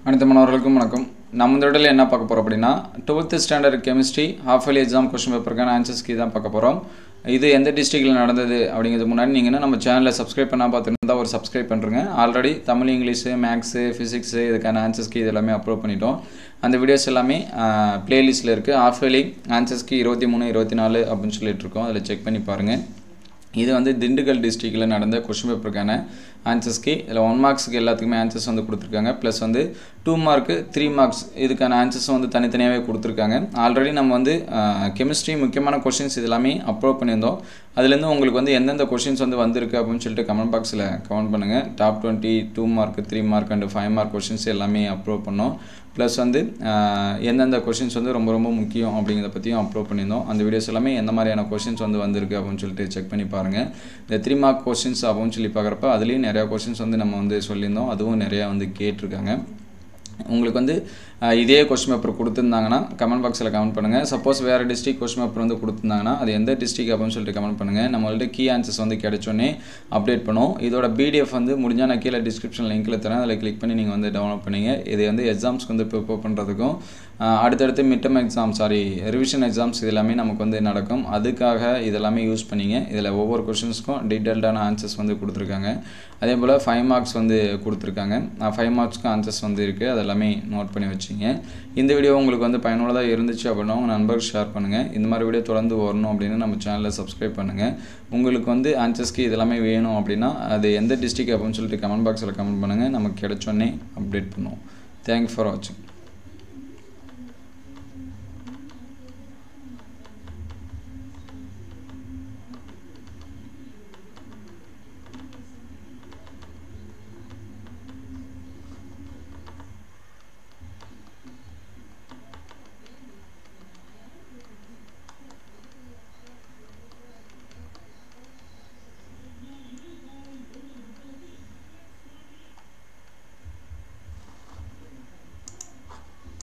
அனைத்து மாணவர்களுக்கும் வணக்கம் நம்ம இந்த இடத்துல என்ன பார்க்க போகிறோம் அப்படின்னா twelfth standard chemistry half yearly exam question பேப்பருக்கான ஆன்சர்ஸ் கீ தான் பார்க்க போகிறோம் இது எந்த டிஸ்ட்ரிக்டில் நடந்தது அப்படிங்கிறது முன்னாடி நீங்கள் நம்ம சேனலில் சப்ஸ்கிரைப் பண்ணால் பார்த்துருந்தா ஒரு சப்ஸ்கிரைப் பண்ணுறங்க already Tamil English maths physics இதுக்கான ஆன்சர்ஸ் கீ இது எல்லாமே அப்லோட் பண்ணிட்டோம் அந்த வீடியோஸ் எல்லாமே ப்ளேலிஸ்ட்டில் இருக்குது ஹாஃப் இயர்லி ஆன்சர்ஸ் கீ இருபத்தி மூணு இருபத்தி நாலு அப்படின்னு சொல்லிட்டு இருக்கோம் அதில் செக் பண்ணி பாருங்கள் இது வந்து திண்டுக்கல் டிஸ்ட்ரிக்டில் நடந்த கொஷின் பேப்பருக்கான ஆன்சர்ஸ்க்கு இதில் ஒன் மார்க்ஸுக்கு எல்லாத்துக்குமே ஆன்சர்ஸ் வந்து கொடுத்துருக்காங்க ப்ளஸ் வந்து டூ மார்க்கு த்ரீ மார்க்ஸ் இதுக்கான ஆன்சர்ஸ் வந்து தனித்தனியாகவே கொடுத்துருக்காங்க ஆல்ரெடி நம்ம வந்து கெமிஸ்ட்ரி முக்கியமான கொஷின்ஸ் இது எல்லாமே அப்லோட் பண்ணியிருந்தோம் அதுலேருந்து உங்களுக்கு வந்து எந்தெந்த கொஷின்ஸ் வந்து வந்திருக்கு அப்படின்னு சொல்லிட்டு கமெண்ட் பாக்ஸில் கமெண்ட் பண்ணுங்கள் top twenty two mark three mark and five mark questions எல்லாமே அப்லோட் பண்ணோம் ப்ளஸ் வந்து எந்தெந்த கொஷின்ஸ் வந்து ரொம்ப ரொம்ப முக்கியம் அப்படிங்கிறத பற்றியும் அப்லோட் பண்ணியிருந்தோம் அந்த வீடியோஸ் எல்லாமே எந்த மாதிரியான கொஷின்ஸ் வந்து வந்திருக்கு அப்படின்னு சொல்லிட்டு செக் பண்ணி பாருங்கள் இந்த த்ரீ மார்க் கொஷின்ஸ் அப்படின்னு சொல்லி பார்க்குறப்ப அதுலேயும் நிறையா கொஷின்ஸ் வந்து நம்ம வந்து சொல்லியிருந்தோம் அதுவும் நிறையா வந்து கேட்டிருக்காங்க உங்களுக்கு வந்து இதே கொஸ்டின் பேப்பர் கொடுத்துருந்தாங்கன்னா கமெண்ட் பாக்ஸில் கமெண்ட் பண்ணுங்கள் சப்போஸ் வேறு டிஸ்ட்ரிக் கொஸ்டின் பேப்பர் வந்து கொடுத்துருந்தாங்கன்னா அது எந்த டிஸ்ட்ரிக் அப்படின்னு சொல்லிட்டு கமெண்ட் பண்ணுங்கள் நம்மள்ட்ட கீ ஆன்சர்ஸ் வந்து கிடைச்சோன்னே அப்டேட் பண்ணுவோம் இதோட பிடிஎஃப் வந்து முடிஞ்சால் நான் கீழே டிஸ்கிரிப்ஷன் லிங்க்கில் தரேன் அதில் கிளிக் பண்ணி நீங்கள் வந்து டவுன்லோட் பண்ணிங்க இது வந்து எக்ஸாம்ஸ்க்கு வந்து ப்ரிப்பேர் பண்ணுறதுக்கும் அடுத்தடுத்து midterm exam sorry revision exams இது எல்லாமே நமக்கு வந்து நடக்கும் அதுக்காக இதெல்லாமே யூஸ் பண்ணிங்க இதில் ஒவ்வொரு கொஷின்ஸ்க்கும் டீட்டெயில்டான ஆன்சர்ஸ் வந்து கொடுத்துருக்காங்க அதே போல் ஃபைவ் மார்க்ஸ் வந்து கொடுத்துருக்காங்க ஃபைவ் மார்க்ஸ்க்கும் ஆன்சர்ஸ் வந்து இருக்குது அதெல்லாமே நோட் பண்ணி வச்சிங்க இந்த வீடியோ உங்களுக்கு வந்து பயனுள்ளதாக இருந்துச்சு அப்படின்னா உங்கள் நண்பர்கள் ஷேர் பண்ணுங்கள் இந்த மாதிரி வீடியோ தொடர்ந்து வரணும் அப்படின்னு நம்ம சேனலில் சப்ஸ்கிரைப் பண்ணுங்கள் உங்களுக்கு வந்து ஆன்சர்ஸ்க்கு இதெல்லாமே வேணும் அப்படின்னா அது எந்த டிஸ்ட்ரிக் அப்படின்னு சொல்லிட்டு கமெண்ட் பாக்ஸில் கமெண்ட் பண்ணுங்கள் நமக்கு கிடைச்சோன்னே அப்டேட் பண்ணுவோம் தேங்க்யூ ஃபார் வாட்சிங்